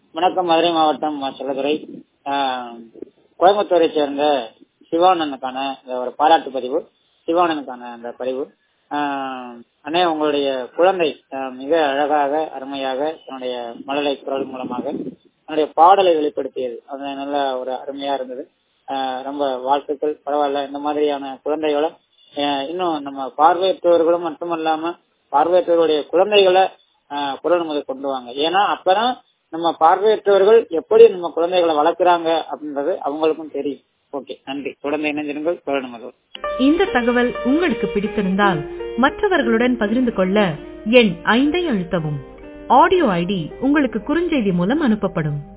வணக்கம் மதுரை மாவட்டம் செல்லதுரை கோயம்புத்தூரை சேர்ந்த சிவானனுக்கான இந்த ஒரு பாராட்டு பதிவு சிவானனுக்கான அந்த பதிவு ஆஹ் அண்ணே உங்களுடைய குழந்தை ஆஹ் மிக அழகாக அருமையாக தன்னுடைய மழலை குரல் மூலமாக தன்னுடைய பாடலை வெளிப்படுத்தியது அது நல்ல ஒரு அருமையா இருந்தது ஆஹ் ரொம்ப வாழ்த்துக்கள் பரவாயில்ல இந்த மாதிரியான குழந்தைகளை ஆஹ் இன்னும் நம்ம பார்வையற்றவர்களும் மட்டுமல்லாம பார்வையற்றவர்களுடைய குழந்தைகளை ஆஹ் குரல் முதல் கொண்டு வாங்க ஏன்னா அப்பதான் நம்ம பார்வையற்றவர்கள் எப்படி நம்ம குழந்தைகளை வளர்க்குறாங்க அப்படின்றது அவங்களுக்கும் தெரியும் ஓகே நன்றி குழந்தை இணைந்திருங்கள் குரல் முதல் இந்த தகவல் உங்களுக்கு பிடித்திருந்தால் மற்றவர்களுடன் பகிர்ந்து கொள்ள எண் ஐந்தை அழுத்தவும் ஆடியோ ஐடி உங்களுக்கு குறுஞ்செய்தி மூலம் அனுப்பப்படும்